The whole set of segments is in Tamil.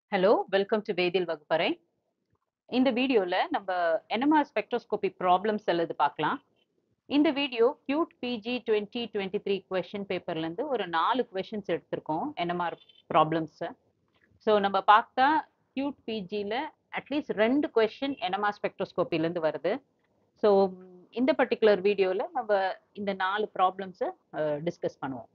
ஹலோ வெல்கம் டு வேதில் வகுப்பறை இந்த வீடியோல நம்ம என்எம்ஆர் ஸ்பெக்ட்ரோஸ்கோபி ப்ராப்ளம்ஸ் எழுது பார்க்கலாம் இந்த video CUET PG twenty twenty three question பேப்பர்லேருந்து ஒரு நாலு கொஷின்ஸ் எடுத்திருக்கோம் என்எம்ஆர் ப்ராப்ளம்ஸை ஸோ நம்ம பார்த்தா கியூட் பிஜியில் அட்லீஸ்ட் ரெண்டு கொஷின் என்எம்ஆர் ஸ்பெக்ட்ரோஸ்கோப்பிலேருந்து வருது ஸோ இந்த பர்டிகுலர் வீடியோவில் நம்ம இந்த நாலு ப்ராப்ளம்ஸை டிஸ்கஸ் பண்ணுவோம்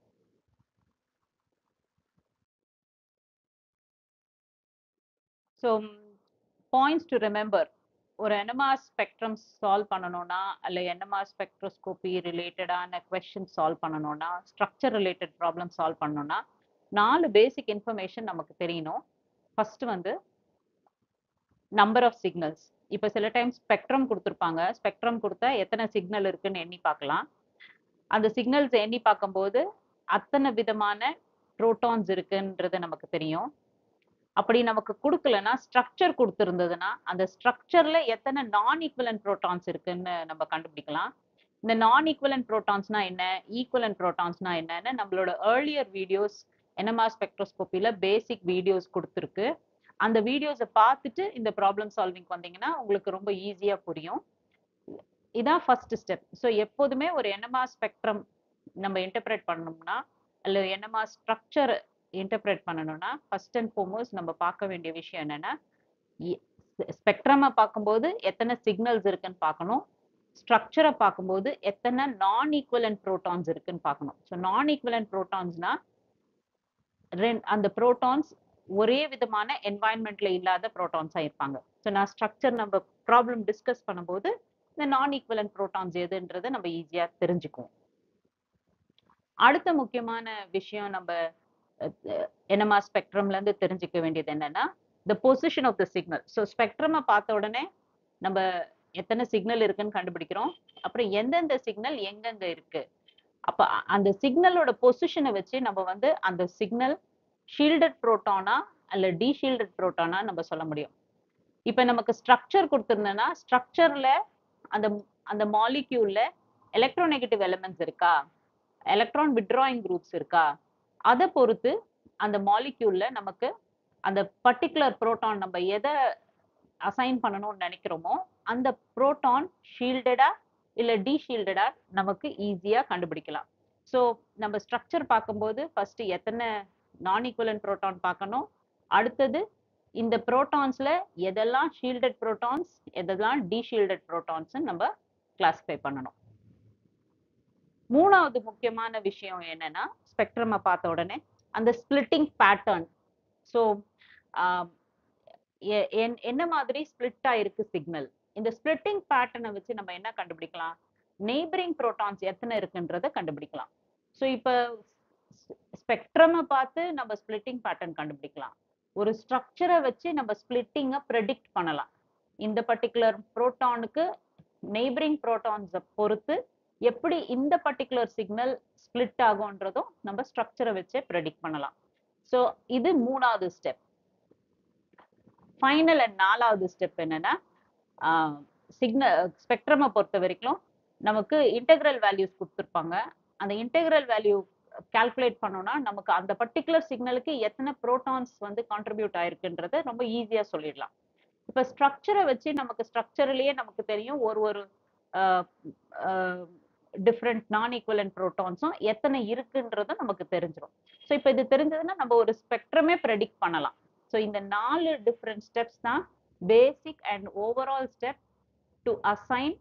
ஸோ பாயிண்ட்ஸ் டு ரிமெம்பர் ஒரு என்எம்ஆர் ஸ்பெக்ட்ரம் சால்வ் பண்ணணும்னா அல்ல என்எம்ஆர் ஸ்பெக்ட்ரோஸ்கோபி ரிலேட்டடான கொஸ்டின் சால்வ் பண்ணணும்னா ஸ்ட்ரக்சர் ரிலேட்டட் ப்ராப்ளம் சால்வ் பண்ணணும்னா நாலு பேசிக் இன்ஃபர்மேஷன் நமக்கு தெரியணும் ஃபர்ஸ்ட் வந்து நம்பர் ஆஃப் சிக்னல்ஸ் இப்போ சில டைம் ஸ்பெக்ட்ரம் கொடுத்துருப்பாங்க ஸ்பெக்ட்ரம் கொடுத்தா எத்தனை சிக்னல் இருக்குன்னு எண்ணி பார்க்கலாம் அந்த சிக்னல்ஸ் எண்ணி பார்க்கும்போது அத்தனை விதமான ப்ரோட்டான்ஸ் இருக்குன்றது நமக்கு தெரியும் அப்படி நமக்கு கொடுக்கலன்னா ஸ்ட்ரக்சர் கொடுத்துருந்ததுன்னா அந்த ஸ்ட்ரக்சர்ல எத்தனை நான் ஈக்குவலன்ட் ப்ரோட்டான்ஸ் இருக்குன்னு நம்ம கண்டுபிடிக்கலாம் இந்த நான் ஈக்குவலன்ட் ப்ரோட்டான்ஸ்னா என்ன ஈக்குவலன்ட் ப்ரோட்டான்ஸ்னா என்னன்னு நம்மளோட ஏர்லியர் வீடியோஸ் என்எம்ஆர் ஸ்பெக்ட்ரோஸ்கோப்பில பேசிக் வீடியோஸ் கொடுத்துருக்கு அந்த வீடியோஸை பார்த்துட்டு இந்த ப்ராப்ளம் சால்விங் வந்தீங்கன்னா உங்களுக்கு ரொம்ப ஈஸியா புரியும் இதான் ஃபர்ஸ்ட் ஸ்டெப் ஸோ எப்போதுமே ஒரு என்எம்ஆர் ஸ்பெக்ட்ரம் நம்ம இன்டர்பிரேட் பண்ணோம்னா அல்ல என்எம்ஆர் ஸ்ட்ரக்சர் இன்டர்பிரேட் பண்ணணும்னா ஃபர்ஸ்ட் அண்ட் ஃபோர்மோஸ்ட் நம்ம பார்க்க வேண்டிய விஷயம் என்னன்னா ஸ்பெக்ட்ரமை பார்க்கும்போது எத்தனை சிக்னல்ஸ் இருக்குன்னு பார்க்கணும் ஸ்ட்ரக்சரை பார்க்கும்போது எத்தனை நான் ஈக்குவலன்ட் ப்ரோட்டான்ஸ் இருக்குன்னு பார்க்கணும் ஸோ நான் ஈக்குவலன்ட் ப்ரோட்டான்ஸ்னா அந்த ப்ரோட்டான்ஸ் ஒரே விதமான என்வாயன்மெண்ட்ல இல்லாத ப்ரோட்டான்ஸா இருப்பாங்க ஸோ நான் ஸ்ட்ரக்சர் நம்ம ப்ராப்ளம் டிஸ்கஸ் பண்ணும்போது இந்த நான் ஈக்குவலன்ட் ப்ரோட்டான்ஸ் எதுன்றதை நம்ம ஈஸியா தெரிஞ்சுக்குவோம் அடுத்த முக்கியமான விஷயம் நம்ம என்எம்ஆர் ஸ்பெக்ட்ரம்ல இருந்து தெரிஞ்சுக்க வேண்டியது என்னன்னா the position of the signal so ஸ்பெக்ட்ரமை பார்த்த உடனே நம்ம எத்தனை சிக்னல் இருக்குன்னு கண்டுபிடிக்கிறோம் அப்புறம் எந்தெந்த சிக்னல் எங்கெங்க இருக்கு அப்ப அந்த சிக்னலோட பொசிஷனை வச்சு நம்ம வந்து அந்த சிக்னல் ஷீல்டட் ப்ரோட்டானா அல்ல டீஷீல்டட் ப்ரோட்டானா நம்ம சொல்ல முடியும் இப்ப நமக்கு ஸ்ட்ரக்சர் கொடுத்துருந்தேன்னா ஸ்ட்ரக்சர்ல அந்த அந்த மாலிக்யூல்ல எலக்ட்ரோநெகட்டிவ் எலிமெண்ட்ஸ் இருக்கா எலக்ட்ரான் விட்ராயிங் குரூப்ஸ் இருக்கா அதை பொறுத்து அந்த மாலிக்யூல்ல நமக்கு அந்த பர்டிகுலர் புரோட்டான் நம்ம எதை அசைன் பண்ணணும்னு நினைக்கிறோமோ அந்த புரோட்டான் ஷீல்டடா இல்ல டீஷீல்டடா நமக்கு ஈஸியா கண்டுபிடிக்கலாம் ஸோ நம்ம ஸ்ட்ரக்சர் பார்க்கும்போது ஃபர்ஸ்ட் எத்தனை நான் ஈக்குவலன்ட் புரோட்டான் பார்க்கணும் அடுத்தது இந்த புரோட்டான்ஸ்ல எதெல்லாம் ஷீல்டட் புரோட்டான்ஸ் எதெல்லாம் டீஷீல்டட் புரோட்டான்ஸ் நம்ம கிளாஸிஃபை பண்ணணும் மூணாவது முக்கியமான விஷயம் என்னன்னா ஸ்பெக்ட்ரமை பார்த்த உடனே அந்த ஸ்பிளிட்டிங் பேட்டர்ன் ஸோ என்ன மாதிரி ஸ்பிளிட் ஆயிருக்கு சிக்னல் இந்த ஸ்பிளிட்டிங் பேட்டர்னை வச்சு நம்ம என்ன கண்டுபிடிக்கலாம் நெய்பரிங் ப்ரோட்டான்ஸ் எத்தனை இருக்குன்றத கண்டுபிடிக்கலாம் ஸோ இப்போ ஸ்பெக்ட்ரமை பார்த்து நம்ம ஸ்பிளிட்டிங் பேட்டர்ன் கண்டுபிடிக்கலாம் ஒரு ஸ்ட்ரக்சரை வச்சு நம்ம ஸ்பிளிட்டிங்கை ப்ரெடிக்ட் பண்ணலாம் இந்த பர்டிகுலர் ப்ரோட்டானுக்கு நெய்பரிங் ப்ரோட்டான்ஸை பொறுத்து எப்படி இந்த பர்டிகுலர் சிக்னல் ஸ்பிளிட் ஆகும்ன்றதும் நம்ம ஸ்ட்ரக்சரை வச்சே ப்ரெடிக்ட் பண்ணலாம் ஸோ இது மூணாவது ஸ்டெப் ஃபைனல் அண்ட் நாலாவது ஸ்டெப் என்னன்னா சிக்னல் ஸ்பெக்ட்ரமை பொறுத்த வரைக்கும் நமக்கு இன்டெக்ரல் வேல்யூஸ் கொடுத்துருப்பாங்க அந்த இன்டெக்ரல் வேல்யூ கால்குலேட் பண்ணோம்னா நமக்கு அந்த பர்டிகுலர் சிக்னலுக்கு எத்தனை ப்ரோட்டான்ஸ் வந்து கான்ட்ரிபியூட் ஆயிருக்குன்றத ரொம்ப ஈஸியாக சொல்லிடலாம் இப்போ ஸ்ட்ரக்சரை வச்சு நமக்கு ஸ்ட்ரக்சர்லயே நமக்கு தெரியும் ஒரு ஒரு டிஃப்ரெண்ட் நான் ஈக்குவலன்ட் ப்ரோட்டான்ஸும் எத்தனை இருக்குன்றதும் நமக்கு தெரிஞ்சிடும் ஸோ இப்போ இது தெரிஞ்சதுன்னா நம்ம ஒரு ஸ்பெக்ட்ரமே ப்ரெடிக்ட் பண்ணலாம் ஸோ இந்த நாலு டிஃப்ரெண்ட் ஸ்டெப்ஸ் தான் basic and overall step to assign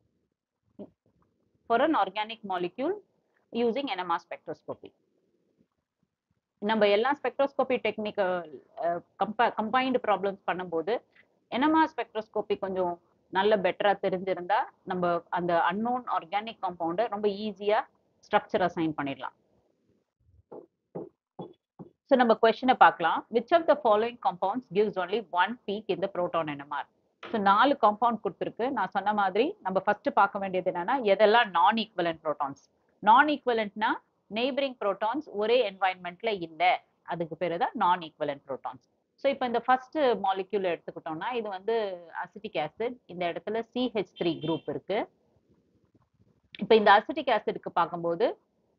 for an organic molecule using NMR spectroscopy நம்ம எல்லா ஸ்பெக்ட்ரோஸ்கோபி டெக்னிக் கம்பா கம்பைன்டு ப்ராப்ளம்ஸ் பண்ணும்போது என்எம்ஆர் ஸ்பெக்ட்ரோஸ்கோபி கொஞ்சம் நல்ல பெட்டரா தெரிஞ்சிருந்தா நம்ம அந்த அன்னோன் ஆர்கானிக் காம்பவுண்டை ரொம்ப ஈஸியா ஸ்ட்ரக்சர் அசைன் பண்ணிடலாம் ஸோ நம்ம கொஸ்டினை பார்க்கலாம் which of the following compounds gives only one peak இந்த ப்ரோட்டான் என்எம்ஆர் ஸோ நாலு காம்பவுண்ட் கொடுத்துருக்கு நான் சொன்ன மாதிரி நம்ம ஃபர்ஸ்ட் பார்க்க வேண்டியது என்னன்னா எதெல்லாம் நான் ஈக்குவலன்ட் ப்ரோட்டான்ஸ் நான் ஈக்குவலண்ட்னா நெய்பரிங் ப்ரோட்டான்ஸ் ஒரே என்வாயன்மெண்ட்ல இல்லை அதுக்கு பேரு தான் நான் ஈக்குவலன்ட் ப்ரோட்டான்ஸ் ஸோ இப்போ இந்த ஃபர்ஸ்ட் மாலிக்யூல் எடுத்துக்கிட்டோம்னா இது வந்து அசிட்டிக் ஆசிட் இந்த இடத்துல சிஹெச் த்ரீ குரூப் இருக்கு இப்போ இந்த அசிட்டிக் ஆசிட்க்கு பார்க்கும்போது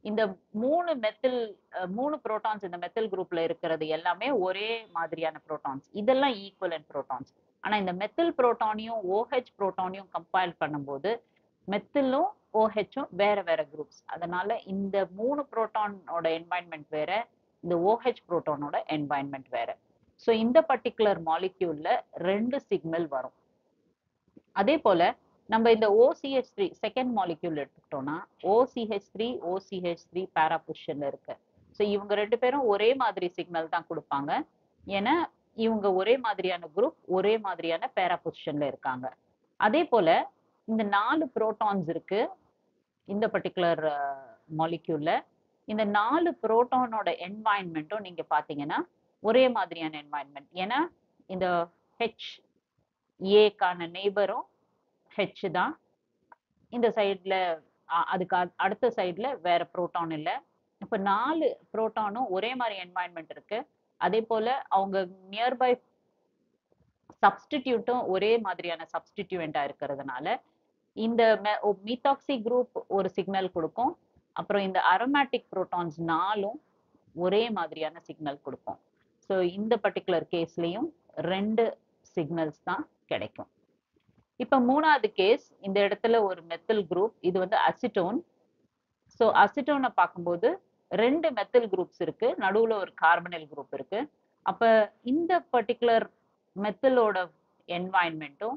இந்த மூணு மெத்தில் மூணு புரோட்டான்ஸ் இந்த மெத்தில் குரூப்ல இருக்கிறது எல்லாமே ஒரே மாதிரியான புரோட்டான்ஸ் இதெல்லாம் ஈக்குவலன்ட் புரோட்டான்ஸ் ஆனா இந்த மெத்தில் புரோட்டானையும் ஓஹெச் புரோட்டானையும் கம்பைல் பண்ணும்போது மெத்திலும் ஓஹெச்சும் வேற வேற குரூப்ஸ் அதனால இந்த மூணு புரோட்டானோட என்வாயன்மெண்ட் வேற இந்த ஓஹெச் புரோட்டானோட என்வாயன்மெண்ட் வேற ஸோ இந்த பர்டிகுலர் மாலிக்யூல்ல ரெண்டு சிக்னல் வரும் அதே போல நம்ம இந்த ஓசிஹெச் த்ரீ செகண்ட் மாலிக்யூல் எடுத்துக்கிட்டோம்னா ஓசிஹெச் த்ரீ ஓசிஹெச் த்ரீ பேராபுஷன்ல இருக்கு ஸோ இவங்க ரெண்டு பேரும் ஒரே மாதிரி சிக்னல் தான் கொடுப்பாங்க ஏன்னா இவங்க ஒரே மாதிரியான குரூப் ஒரே மாதிரியான பேராபொசிஷன்ல இருக்காங்க அதே போல இந்த நாலு புரோட்டான்ஸ் இருக்கு இந்த பர்டிகுலர் மாலிக்யூல்ல இந்த நாலு புரோட்டானோட என்வாயன்மெண்ட்டும் நீங்க பாத்தீங்கன்னா ஒரே மாதிரியான என்வாயன்மெண்ட் ஏன்னா இந்த ஹெச் ஏக்கான நெய்பரும் ஹெச் தான் இந்த சைட்ல அதுக்கு அ- அடுத்த சைட்ல வேற புரோட்டான் இல்ல இப்ப நாலு புரோட்டானும் ஒரே மாதிரி என்வாயன்மெண்ட் இருக்கு அதே போல அவங்க நியர்பை சப்ஸ்டிடியூட்டும் ஒரே மாதிரியான சப்ஸ்டிடியூவெண்டா இருக்கிறதுனால இந்த மீத்தாக்சி குரூப் ஒரு சிக்னல் கொடுக்கும் அப்புறம் இந்த அரோமேட்டிக் புரோட்டான்ஸ் நாலும் ஒரே மாதிரியான சிக்னல் கொடுக்கும் ஸோ இந்த பர்டிகுலர் கேஸ்லயும் ரெண்டு சிக்னல்ஸ் தான் கிடைக்கும் இப்ப மூணாவது கேஸ் இந்த இடத்துல ஒரு மெத்தில் குரூப் இது வந்து அசிட்டோன் ஸோ அசிட்டோனை பார்க்கும்போது ரெண்டு மெத்தில் குரூப்ஸ் இருக்கு நடுவுல ஒரு கார்பனைல் குரூப் இருக்கு அப்ப இந்த பர்டிகுலர் மெத்திலோட என்வாயன்மெண்ட்டும்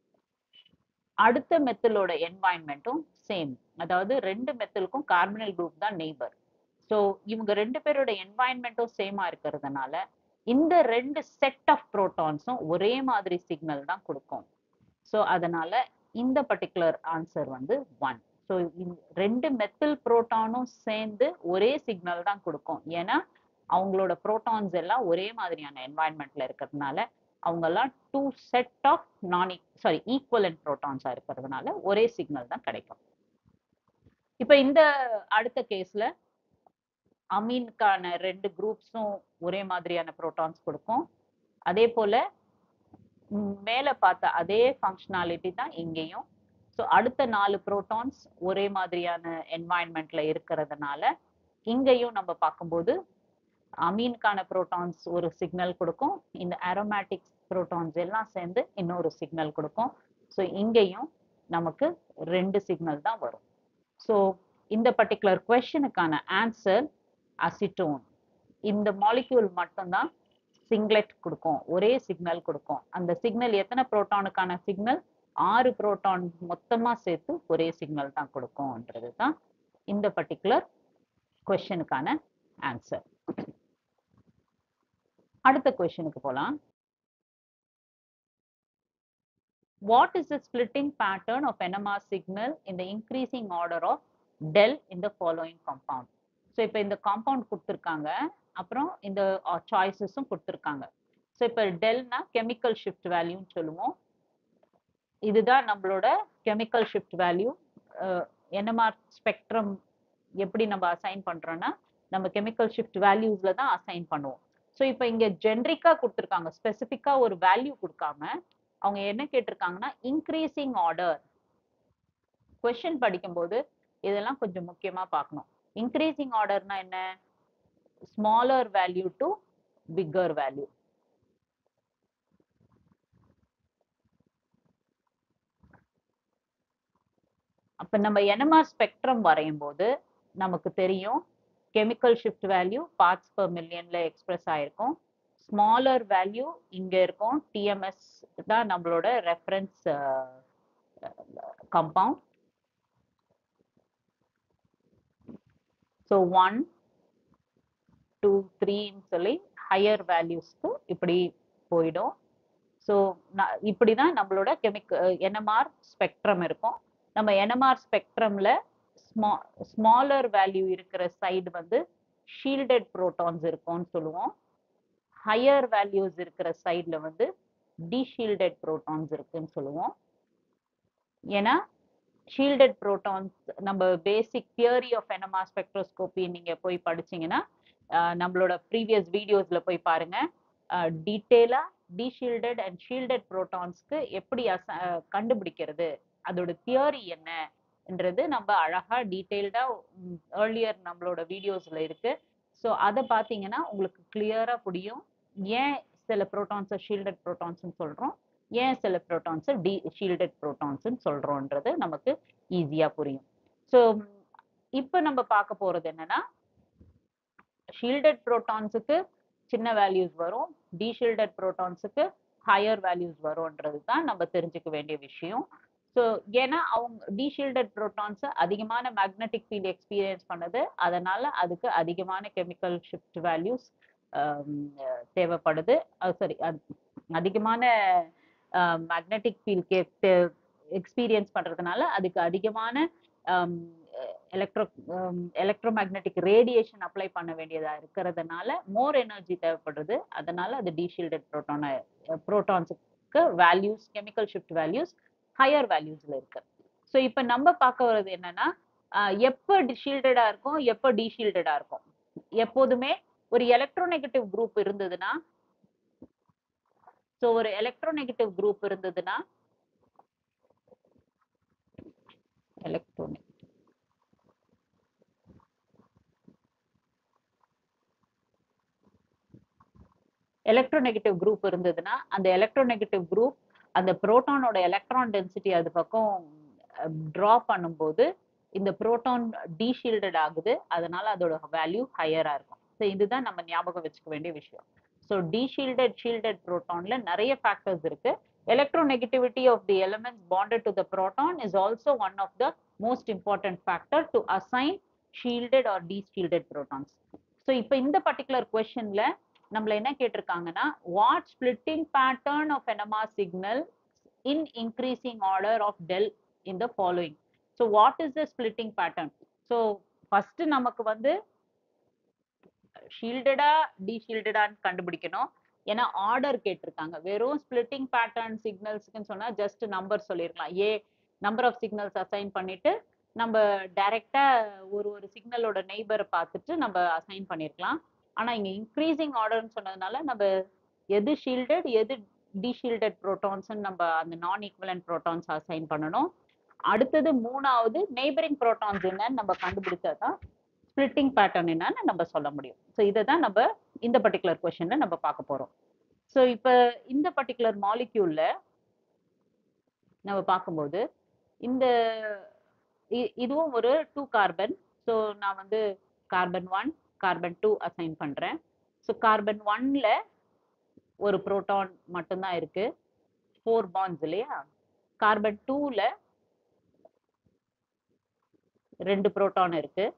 அடுத்த மெத்திலோட என்வாயன்மெண்ட்டும் சேம் அதாவது ரெண்டு மெத்திலுக்கும் கார்பனைல் குரூப் தான் நெய்பர் ஸோ இவங்க ரெண்டு பேரோட என்வாயன்மெண்ட்டும் சேமா இருக்கிறதுனால இந்த ரெண்டு செட் ஆஃப் புரோட்டான்ஸும் ஒரே மாதிரி சிக்னல் தான் கொடுக்கும் ஸோ அதனால இந்த பர்டிகுலர் ஆன்சர் வந்து ஒன் ஸோ ரெண்டு மெத்தில் புரோட்டானும் சேர்ந்து ஒரே சிக்னல் தான் கொடுக்கும் ஏன்னா அவங்களோட புரோட்டான்ஸ் எல்லாம் ஒரே மாதிரியான என்வாயன்மெண்ட்ல இருக்கிறதுனால அவங்கெல்லாம் two set of non sorry equivalent புரோட்டான்ஸா இருக்கிறதுனால ஒரே சிக்னல் தான் கிடைக்கும் இப்போ இந்த அடுத்த கேஸ்ல அமீனுக்கான ரெண்டு குரூப்ஸும் ஒரே மாதிரியான புரோட்டான்ஸ் கொடுக்கும் அதே போல ம், மேல பார்த்த அதே ஃபங்க்ஷனாலிட்டி தான் இங்கேயும் ஸோ அடுத்த நாலு புரோட்டான்ஸ் ஒரே மாதிரியான என்வாயன்மெண்ட்ல இருக்கிறதுனால இங்கேயும் நம்ம பார்க்கும்போது அமீனுக்கான புரோட்டான்ஸ் ஒரு சிக்னல் கொடுக்கும் இந்த அரோமேட்டிக் புரோட்டான்ஸ் எல்லாம் சேர்ந்து இன்னொரு சிக்னல் கொடுக்கும் ஸோ இங்கேயும் நமக்கு ரெண்டு சிக்னல் தான் வரும் ஸோ இந்த பர்டிகுலர் கொஷனுக்கான ஆன்சர் அசிட்டோன் இந்த மாலிக்யூல் மட்டும்தான் சிங்லெட் கொடுக்கும் ஒரே சிக்னல் கொடுக்கும் அந்த சிக்னல் எத்தனை புரோட்டானுக்கான சிக்னல் ஆறு புரோட்டான் மொத்தமா சேர்த்து ஒரே சிக்னல் தான் கொடுக்கும்ன்றது தான் இந்த பர்டிகுலர் கொஷனுக்கான ஆன்சர் அடுத்த கொஷனுக்கு போலாம் what is the splitting pattern of NMR signal in the increasing order of del in the following compound so இப்போ இந்த காம்பவுண்ட் கொடுத்துருக்காங்க அப்புறம் இந்த சாய்ஸஸும் கொடுத்துருக்காங்க ஸோ இப்போ டெல்னா கெமிக்கல் ஷிஃப்ட் வேல்யூன்னு சொல்லுவோம் இதுதான் நம்மளோட chemical shift value NMR spectrum எப்படி நம்ம அசைன் பண்றோம்னா நம்ம கெமிக்கல் ஷிஃப்ட் வேல்யூஸ்ல தான் அசைன் பண்ணுவோம் ஸோ இப்போ இங்க ஜென்ரிக்கா கொடுத்துருக்காங்க ஸ்பெசிஃபிக்கா ஒரு வேல்யூ கொடுக்காம அவங்க என்ன கேட்டிருக்காங்கன்னா இன்க்ரீசிங் ஆர்டர் கொஷின் படிக்கும்போது இதெல்லாம் கொஞ்சம் முக்கியமா பார்க்கணும் இன்க்ரீசிங் ஆர்டர்னா என்ன smaller value to bigger value அப்ப நம்ம என்எம்ஆர் ஸ்பெக்ட்ரம் வரையும் போது நமக்கு தெரியும் chemical shift value parts per மில்லியன்ல எக்ஸ்பிரஸ் ஆயிருக்கும் ஸ்மாலர் வேல்யூ இங்க இருக்கும் டிஎம்எஸ் தான் நம்மளோட reference compound so one two த்ரீன்னு சொல்லி ஹையர் வேல்யூஸ்க்கு இப்படி போயிடும் ஸோ இப்படி தான் நம்மளோட கெமிக்க என்எம்ஆர் ஸ்பெக்ட்ரம் இருக்கும் நம்ம என்எம்ஆர் ஸ்பெக்ட்ரம்ல ஸ்மா ஸ்மாலர் வேல்யூ இருக்கிற சைடு வந்து ஷீல்டட் புரோட்டான்ஸ் இருக்கும்னு சொல்லுவோம் ஹையர் வேல்யூஸ் இருக்கிற சைடில் வந்து டீஷீல்டட் புரோட்டான்ஸ் இருக்குன்னு சொல்லுவோம் ஏன்னா ஷீல்டட் புரோட்டான்ஸ் நம்ம basic theory of NMR spectroscopy நீங்க போய் படிச்சீங்கன்னா அஹ், நம்மளோட ப்ரீவியஸ் வீடியோஸ்ல போய் பாருங்க டீட்டெயிலா டீஷீல்டட் அண்ட் ஷீல்டட் புரோட்டான்ஸ்க்கு எப்படி அச- அஹ், கண்டுபிடிக்கிறது அதோட தியரி என்ன என்றது நம்ம அழகா டீட்டெயில்டா ஏர்லியர் நம்மளோட வீடியோஸ்ல இருக்கு ஸோ அதை பார்த்தீங்கன்னா உங்களுக்கு கிளியரா புரியும் ஏன் சில ப்ரோட்டான்ஸை ஷீல்டட் ப்ரோட்டான்ஸ்னு சொல்றோம் ஏன் சில ப்ரோட்டான்ஸை டி ஷீல்டட் ப்ரோட்டான்ஸ்னு சொல்றோன்றது நமக்கு ஈஸியா புரியும் ஸோ இப்போ நம்ம பார்க்க போறது என்னன்னா ஷீல்டட் ப்ரோட்டான்ஸுக்கு சின்ன வேல்யூஸ் வரும் டீஷீல்டட் ப்ரோட்டான்ஸுக்கு ஹையர் வேல்யூஸ் வரும்ன்றது தான் நம்ம தெரிஞ்சுக்க வேண்டிய விஷயம் ஸோ ஏன்னா அவங்க டீஷீல்டட் ப்ரோட்டான்ஸ் அதிகமான மேக்னெட்டிக் ஃபீல்ட் எக்ஸ்பீரியன்ஸ் பண்ணுது அதனால அதுக்கு அதிகமான கெமிக்கல் ஷிஃப்ட் வேல்யூஸ் தேவைப்படுது சாரி அதிகமான மேக்னெட்டிக் ஃபீல்ட் எக்ஸ்பீரியன்ஸ் பண்றதுனால அதுக்கு அதிகமான electro electromagnetic radiation apply பண்ண வேண்டியதா இருக்கிறதுனால மோர் எனர்ஜி தேவைப்படுது அதனால அது டீஷீல்டட் ப்ரோட்டான ப்ரோட்டான்ஸுக்கு values chemical shift values higher வேல்யூஸ்ல இருக்கு ஸோ இப்போ நம்ம பார்க்க வர்றது என்னன்னா எப்போ ஷீல்டடா இருக்கும் எப்போ டீஷீல்டடா இருக்கும் எப்போதுமே ஒரு எலக்ட்ரோநெகட்டிவ் குரூப் இருந்ததுன்னா ஸோ ஒரு எலக்ட்ரோநெகட்டிவ் குரூப் இருந்ததுன்னா எலக்ட்ரோனிக் எலக்ட்ரோநெகட்டிவ் குரூப் இருந்ததுன்னா அந்த எலக்ட்ரோநெகட்டிவ் குரூப் அந்த புரோட்டானோட எலக்ட்ரான் டென்சிட்டி அது பக்கம் ட்ரா பண்ணும்போது இந்த புரோட்டான் டீஷீல்டட் ஆகுது அதனால அதோட வேல்யூ ஹையரா இருக்கும் ஸோ இதுதான் நம்ம ஞாபகம் வச்சுக்க வேண்டிய விஷயம் ஸோ டீஷீல்டட் ஷீல்டட் புரோட்டான்ல நிறைய ஃபேக்டர்ஸ் இருக்கு electronegativity of the elements bonded to the proton is also one of the most important factor to assign shielded or de-shielded protons. So இப்போ இந்த பர்டிகுலர் கொஸ்டின்ல நம்மள என்ன கேட்டிருக்காங்கன்னா what splitting pattern of NMR signal in increasing order of del in the following so what is the splitting pattern so first நமக்கு வந்து ஷீல்டடா டீஷீல்டடான்னு கண்டுபிடிக்கணும் ஏன்னா ஆர்டர் கேட்டிருக்காங்க வெறும் ஸ்பிளிட்டிங் பேட்டர்ன் சிக்னல்ஸ்க்குன்னு சொன்னா ஜஸ்ட் நம்பர் சொல்லிருக்கலாம் a number of signals assign பண்ணிட்டு நம்ம டைரக்டா ஒரு ஒரு சிக்னலோட நெய்பரை பார்த்துட்டு நம்ம அசைன் பண்ணிருக்கலாம் ஆனா இங்க இன்க்ரீசிங் ஆர்டர்னு சொன்னதுனால நம்ம எது ஷீல்டட் எது டீஷீல்டட் ப்ரோட்டான்ஸ் நம்ம அந்த நான் ஈக்குவலன்ட் ப்ரோட்டான்ஸ் அசைன் பண்ணணும் அடுத்தது மூணாவது நெய்பரிங் ப்ரோட்டான்ஸ் என்னன்னு நம்ம கண்டுபிடிச்சாதான் ஸ்பிளிட்டிங் பேட்டர்ன் என்னன்னு நம்ம சொல்ல முடியும் ஸோ இதை தான் நம்ம இந்த பர்டிகுலர் கொஷனில் நம்ம பார்க்க போறோம் ஸோ இப்போ இந்த பர்டிகுலர் மாலிக்யூல்ல நம்ம பார்க்கும்போது இந்த இ- இதுவும் ஒரு டூ கார்பன் ஸோ நான் வந்து carbon one carbon two assign பண்றேன் ஸோ கார்பன் ஒன்ல ஒரு புரோட்டான் மட்டும்தான் இருக்கு ஃபோர் பாண்ட்ஸ் இல்லையா கார்பன் டூல ரெண்டு புரோட்டான் இருக்கு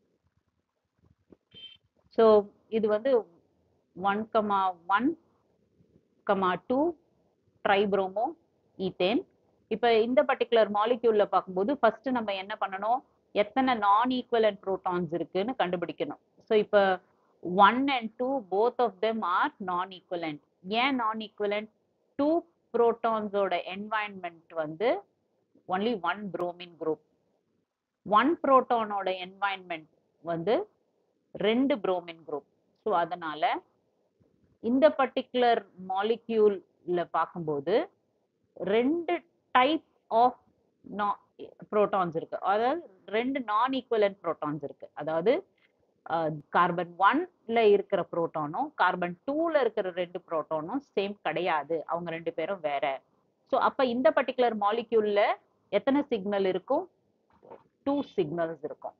ஸோ இது வந்து one comma one comma two tribromo ethane இப்போ இந்த பர்டிகுலர் மாலிக்யூல்ல பார்க்கும்போது ஃபர்ஸ்ட் நம்ம என்ன பண்ணணும் எத்தனை நான் ஈக்குவலன்ட் ப்ரோட்டான்ஸ் இருக்குன்னு கண்டுபிடிக்கணும் ஸோ இப்போ one and two both of them are non equivalent ஏன் நான் ஈக்குவலன்ட் டூ ப்ரோட்டான்ஸோட என்வாயன்மெண்ட் வந்து only one bromine group one புரோட்டானோட என்வாயன்மெண்ட் வந்து ரெண்டு புரோமின் குரூப் ஸோ அதனால இந்த பர்டிகுலர் மாலிக்யூல்ல பார்க்கும்போது ரெண்டு டைப் ஆஃப் புரோட்டான்ஸ் இருக்கு அதாவது ரெண்டு நான் ஈக்குவலன்ட் புரோட்டான்ஸ் இருக்கு அதாவது கார்பன் ஒன்ல இருக்கிற புரோட்டானும் கார்பன் டூல இருக்கிற ரெண்டு புரோட்டானும் சேம் கிடையாது அவங்க ரெண்டு பேரும் வேற ஸோ அப்ப இந்த பர்டிகுலர் மாலிக்யூல்ல எத்தனை சிக்னல் இருக்கும் டூ சிக்னல்ஸ் இருக்கும்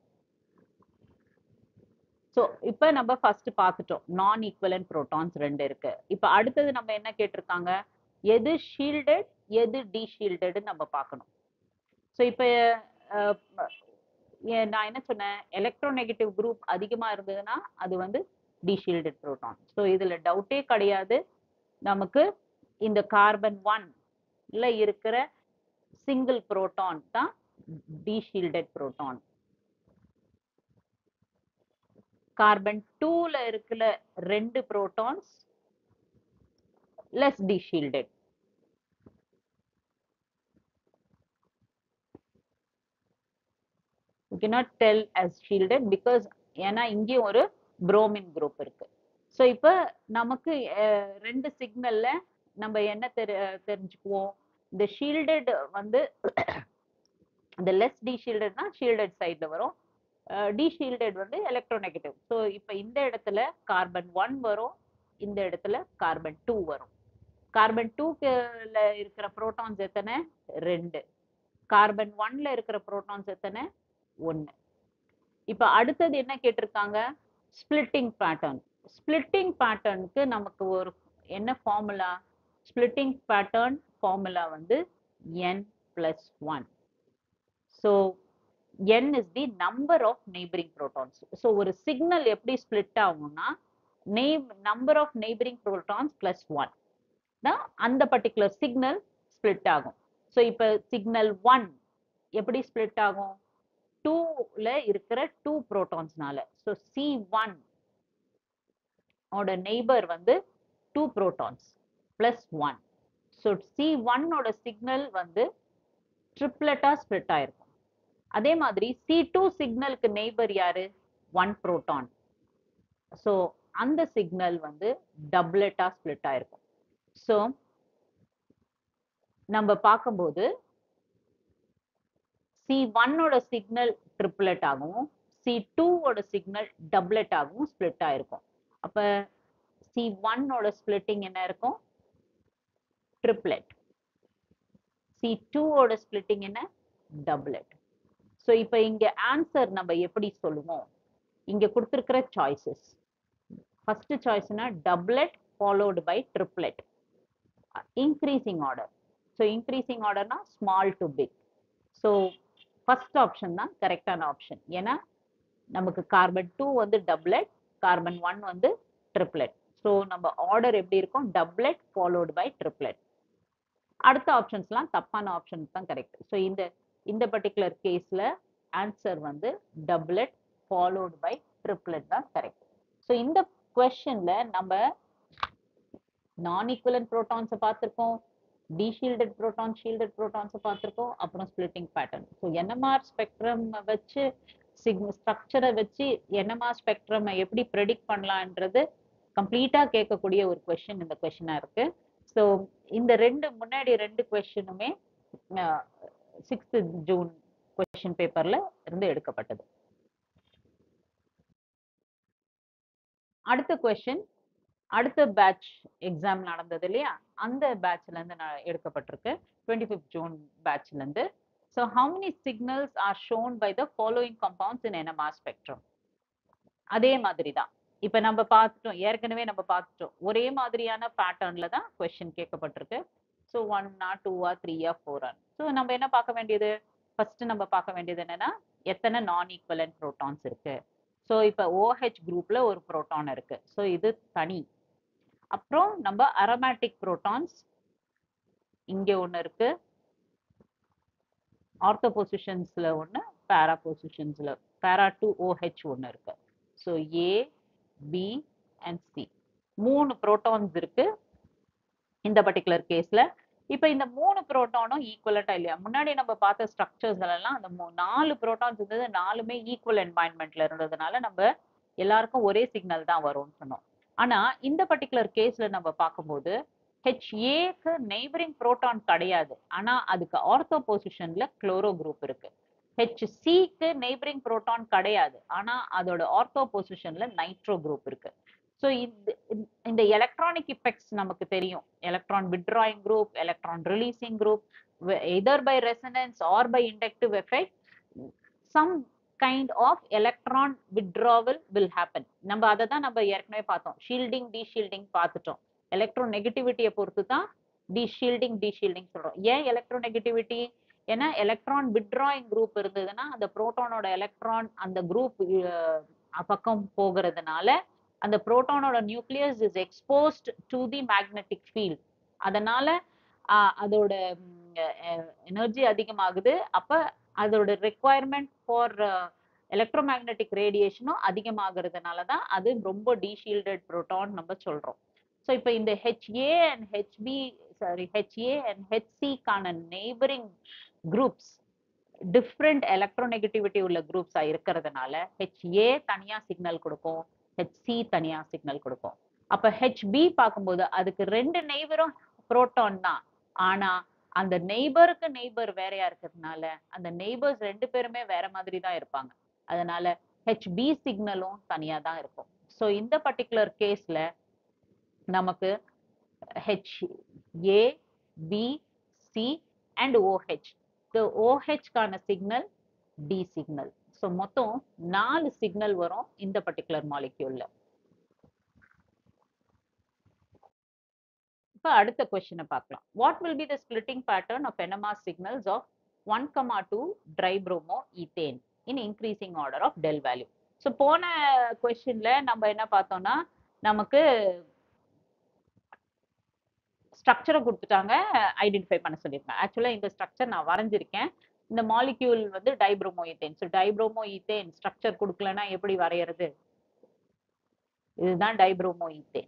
ஸோ இப்போ நம்ம ஃபர்ஸ்ட் பார்த்துட்டோம் நான் ஈக்குவலன்ட் புரோட்டான்ஸ் ரெண்டு இருக்கு இப்போ அடுத்தது நம்ம என்ன கேட்டிருக்காங்க எது ஷீல்டட் எது டீஷீல்டட்னு நம்ம பார்க்கணும் ஸோ இப்போ நான் என்ன சொன்னேன் எலக்ட்ரோநெகட்டிவ் குரூப் அதிகமா இருந்ததுன்னா அது வந்து டீஷீல்டட் புரோட்டான் ஸோ இதுல டவுட்டே கிடையாது நமக்கு இந்த கார்பன் ஒன்ல இருக்கிற சிங்கிள் புரோட்டான் தான் டீஷீல்டட் புரோட்டான் கார்பன் டூல இருக்கிற ரெண்டு protons less deshielded you cannot tell as shielded because ஏன்னா இங்கேயும் ஒரு புரோமின் குரூப் இருக்கு ஸோ இப்போ நமக்கு அஹ், ரெண்டு சிக்னல்ல நம்ம என்ன தெரி தெரிஞ்சுக்குவோம் இந்த ஷீல்டட் வந்து இந்த லெஸ் டீஷீல்டட்னா ஷீல்டட் சைட்ல வரும் டீஷீல்டட் வந்து எலக்ட்ரோநெகட்டிவ் ஸோ இப்போ இந்த இடத்துல கார்பன் ஒன் வரும் இந்த இடத்துல கார்பன் டூ வரும் கார்பன் டூக்குல இருக்கிற புரோட்டான்ஸ் எத்தனை ரெண்டு கார்பன் ஒன்ல இருக்கிற புரோட்டான்ஸ் எத்தனை ஒன்று இப்போ அடுத்தது என்ன கேட்டிருக்காங்க ஸ்பிளிட்டிங் பேட்டர்ன் ஸ்பிளிட்டிங் பேட்டர்னுக்கு நமக்கு ஒரு என்ன ஃபார்முலா ஸ்பிளிட்டிங் பேட்டர்ன் ஃபார்முலா வந்து n plus one so n is the number of neighboring protons. So ஒரு சிக்னல் எப்படி ஸ்பிளிட் ஆகும்னா நேம் நம்பர் ஆஃப் நeighboring protons plus ஒன் தான் அந்த பர்டிகுலர் சிக்னல் ஸ்பிளிட் ஆகும் ஸோ இப்போ சிக்னல் ஒன் எப்படி ஸ்பிளிட் ஆகும் டூல இருக்கிற டூ ப்ரோட்டான்ஸ்னால ஸோ சி ஒன் ஓட நெய்பர் வந்து two protons plus one so C ஒன்னோட சிக்னல் வந்து ட்ரிப்ளெட்டா ஸ்பிளிட் ஆயிருக்கும் அதே மாதிரி சி டூ சிக்னலுக்கு நெய்பர் யாரு ஒன் புரோட்டான் ஸோ அந்த சிக்னல் வந்து டப்லெட்டா ஸ்பிளிட் ஆயிருக்கும் ஸோ நம்ம பார்க்கும்போது சி ஒன்னோட சிக்னல் ட்ரிப்ளெட் ஆகவும் சி டூவோட சிக்னல் டப்லெட் ஆகவும் ஸ்பிளிட் ஆயிருக்கும் அப்ப சி ஒன்னோட ஸ்பிளிட்டிங் என்ன இருக்கும் ட்ரிப்ளெட் சி டூவோட ஸ்பிளிட்டிங் என்ன டப்லெட் ஸோ இப்போ இங்க ஆன்சர் நம்ம எப்படி சொல்லுவோம் இங்க கொடுத்துருக்கிற சாய்ஸஸ் ஃபர்ஸ்ட் சாய்ஸ்னா doublet followed by triplet increasing order so increasing ஆர்டர்னா small to big so first option தான் கரெக்டான ஆப்ஷன் ஏன்னா நமக்கு கார்பன் டூ வந்து டப்லெட் கார்பன் ஒன் வந்து ட்ரிப்ளெட் ஸோ நம்ம ஆர்டர் எப்படி இருக்கும் டப்லெட் ஃபாலோடு பை ட்ரிப்ளெட் அடுத்த ஆப்ஷன்ஸ்லாம் தப்பான ஆப்ஷன் தான் கரெக்ட் ஸோ இந்த இந்த பர்டிகுலர் கேஸ்ல ஆன்சர் வந்து டப்லெட் ஃபாலோடு பை ட்ரிப்ளெட் தான் கரெக்ட் ஸோ இந்த கொஸ்டின்ல நம்ம நான் ஈக்குவலன் ப்ரோட்டான்ஸை பார்த்துருக்கோம் டீஷீல்டட் ப்ரோட்டான் ஷீல்டட் ப்ரோட்டான்ஸை பார்த்துருக்கோம் அப்புறம் splitting pattern so NMR spectrum வச்சு சிக் ஸ்ட்ரக்சரை வச்சு என்எம்ஆர் ஸ்பெக்ட்ரம் எப்படி ப்ரெடிக்ட் பண்ணலான்றது கம்ப்ளீட்டா கேட்கக்கூடிய ஒரு கொஸ்டின் இந்த கொஸ்டினா இருக்கு ஸோ இந்த ரெண்டு முன்னாடி ரெண்டு கொஸ்டினுமே சிக்ஸ்த் ஜூன் கொஸ்டின் பேப்பர்ல இருந்து எடுக்கப்பட்டது அடுத்த கொஸ்டின் அடுத்த பேட்ச் எக்ஸாம் நடந்தது இல்லையா அந்த பேட்ச்ல இருந்து நான் எடுக்கப்பட்டிருக்கு டுவெண்ட்டி ஃபிஃப்த் ஜூன் பேட்ச்ல இருந்து so how many signals are shown by the following compounds in NMR spectrum அதே மாதிரி தான் இப்ப நம்ம பார்த்துட்டோம் ஏற்கனவே நம்ம பார்த்துட்டோம் ஒரே மாதிரியான பேட்டர்ன்ல தான் கொஸ்டின் கேட்கப்பட்டிருக்கு ஸோ ஒன்னா டூவா த்ரீயா ஃபோரா ஸோ நம்ம என்ன பார்க்க வேண்டியது ஃபர்ஸ்ட் நம்ம பார்க்க வேண்டியது என்னன்னா எத்தனை நான் ஈக்குவலன்ட் ப்ரோட்டான்ஸ் இருக்கு ஸோ இப்போ ஓஹெச் குரூப்ல ஒரு ப்ரோட்டான் இருக்கு ஸோ இது தனி அப்புறம் நம்ம அரோமேட்டிக் ப்ரோட்டான்ஸ் இங்க ஒன்று இருக்கு ஆர்த்தோ பொசிஷன்ஸ்ல ஒன்று பேரா பொசிஷன்ஸ்ல பேரா டூ ஓஹெச் ஒன்று இருக்கு so A B and C மூணு ப்ரோட்டான்ஸ் இருக்கு இந்த பர்டிகுலர் கேஸ்ல இப்போ இந்த மூணு ப்ரோட்டானும் ஈக்குவலட்டா இல்லையா முன்னாடி நம்ம பார்த்த ஸ்ட்ரக்சர்ஸ் எல்லாம் அந்த மூ- நாலு ப்ரோட்டான்ஸ் இருந்தது நாலுமே ஈக்குவல் என்வாயன்மெண்ட்ல இருந்ததுனால நம்ம எல்லாருக்கும் ஒரே சிக்னல் தான் வரும்னு சொன்னோம் ஆனா இந்த பர்டிகுலர் கேஸ்ல நம்ம பார்க்கும்போது ஹெச்ஏக்கு நெய்பரிங் புரோட்டான் கிடையாது ஆனா அதுக்கு ஆர்த்தோ பொசிஷன்ல குளோரோ குரூப் இருக்கு ஹெச்சிக்கு நெய்பரிங் புரோட்டான் கிடையாது ஆனா அதோட ஆர்த்தோ பொசிஷன்ல நைட்ரோ குரூப் இருக்கு ஸோ இந்த இந்த எலக்ட்ரானிக் இஃபெக்ட்ஸ் நமக்கு தெரியும் electron withdrawing group electron releasing group either by resonance or by inductive effect some kind of electron withdrawal will happen நம்ம அதை தான் நம்ம ஏற்கனவே பார்த்தோம் ஷீல்டிங் டீஷீல்டிங் பார்த்துட்டோம் எலக்ட்ரோ நெகட்டிவிட்டியை பொறுத்து தான் டீஷீல்டிங் டீஷீல்டிங் சொல்றோம் ஏன் எலக்ட்ரோ நெகட்டிவிட்டி ஏன்னா எலக்ட்ரான் விட்ராயிங் குரூப் இருந்ததுன்னா அந்த புரோட்டானோட எலக்ட்ரான் அந்த குரூப் பக்கம் போகிறதுனால அந்த புரோட்டானோட nucleus is exposed to the magnetic field அதனால ஆஹ், அதோட எனர்ஜி அதிகமாகுது அப்ப அதோட ரெக்குவயர்மெண்ட் ஃபார் எலக்ட்ரோ மேக்னெட்டிக் ரேடியேஷனும் அதிகமாகிறதுனால தான் அது ரொம்ப டீஷீல்டட் புரோட்டான் நம்ம சொல்றோம் ஸோ இப்போ இந்த HA and HB sorry HA and ஹெச்சிக்கான நெய்பரிங் குரூப்ஸ் டிஃப்ரெண்ட் எலக்ட்ரோநெகட்டிவிட்டி உள்ள குரூப்ஸா இருக்கிறதுனால ஹெச்ஏ தனியா சிக்னல் கொடுக்கும் ஹெச்சி தனியா சிக்னல் கொடுக்கும் அப்ப ஹெச்பி பார்க்கும்போது அதுக்கு ரெண்டு நெய்வரும் புரோட்டான் தான் ஆனா அந்த நெய்பருக்கு நெய்பர் வேறையா இருக்கிறதுனால அந்த நெய்பர்ஸ் ரெண்டு பேருமே வேற மாதிரி தான் இருப்பாங்க அதனால ஹெச்பி சிக்னலும் தனியா தான் இருக்கும் ஸோ இந்த பர்டிகுலர் கேஸ்ல நமக்கு H A B C and OH so ஓஹெச்கான சிக்னல் டி சிக்னல் ஸோ மொத்தம் நாலு சிக்னல் வரும் இந்த பர்டிகுலர் மாலிக்யூல்ல இப்போ அடுத்த கொஸ்டினை பார்க்கலாம் what will be the splitting pattern of NMR signals of one comma two tribromo ethane in increasing order of del value so போன கொஸ்டின்ல நம்ம என்ன பார்த்தோம்னா நமக்கு ஸ்ட்ரக்சரை கொடுத்துட்டாங்க ஐடென்டிஃபை பண்ண சொல்லியிருக்காங்க ஆக்சுவலாக இந்த ஸ்ட்ரக்சர் நான் வரைஞ்சிருக்கேன் இந்த மாலிக்யூல் வந்து dibromo ethane so dibromo ethane structure கொடுக்கலன்னா எப்படி வரையறது இதுதான் டைப்ரோமோ ஈத்தேன்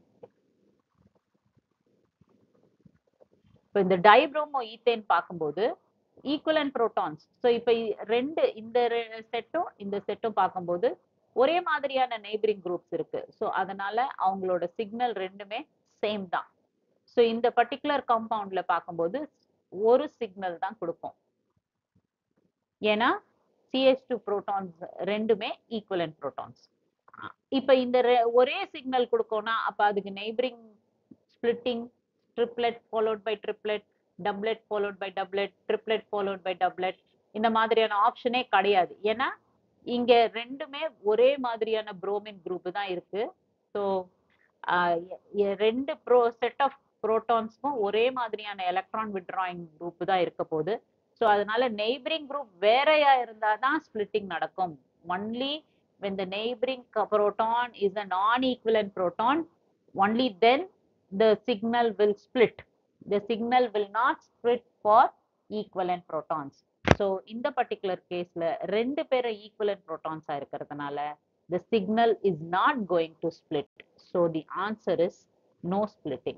இப்போ இந்த டைப்ரோமோ ஈத்தேன் பார்க்கும்போது ஈக்குவலன் புரோட்டான்ஸ் ஸோ இப்போ ரெண்டு இந்த செட்டும் இந்த செட்டும் பார்க்கும்போது ஒரே மாதிரியான நெய்பரிங் குரூப்ஸ் இருக்கு ஸோ அதனால அவங்களோட சிக்னல் ரெண்டுமே சேம் தான் ஸோ இந்த பர்டிகுலர் காம்பவுண்ட்ல பார்க்கும்போது ஒரு சிக்னல் தான் கொடுக்கும் ஏன்னா சிஹெச் டூ புரோட்டான்ஸ் ரெண்டுமே ஈக்குவலன் புரோட்டான்ஸ் இப்போ இந்த ரெ- ஒரே சிக்னல் கொடுக்கோம்னா அப்ப அதுக்கு neighboring splitting triplet followed by triplet doublet followed by doublet triplet followed by doublet இந்த மாதிரியான ஆப்ஷனே கிடையாது ஏன்னா இங்க ரெண்டுமே ஒரே மாதிரியான புரோமின் குரூப் தான் இருக்கு ஸோ ரெண்டு ப்ரோ செட் ஆஃப் புரோட்டான்ஸ்க்கும் ஒரே மாதிரியான எலக்ட்ரான் விட்ராயிங் குரூப் தான் இருக்க போகுது ஸோ அதனால நெய்பரிங் குரூப் வேறையா இருந்தால் தான் ஸ்பிளிட்டிங் நடக்கும் only when the neighboring co- proton is a non-equivalent proton, only then the signal will split. The signal will not split for equivalent protons. So, இந்த particular caseல ரெண்டு பேரும் equivalent protons ஆ இருக்கிறதுனால the signal is not going to split. So, the answer is no splitting.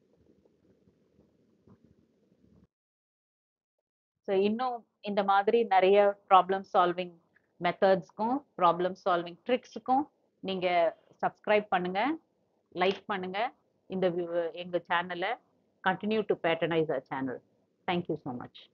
So இன்னும் இந்த மாதிரி நிறைய ப்ராப்ளம் சால்விங் மெத்தட்ஸ்க்கும் ப்ராப்ளம் சால்விங் ட்ரிக்ஸுக்கும் நீங்க சப்ஸ்கிரைப் பண்ணுங்க லைக் பண்ணுங்க இந்த வி- எங்க சேனலை continue to patronise a channel thank you so much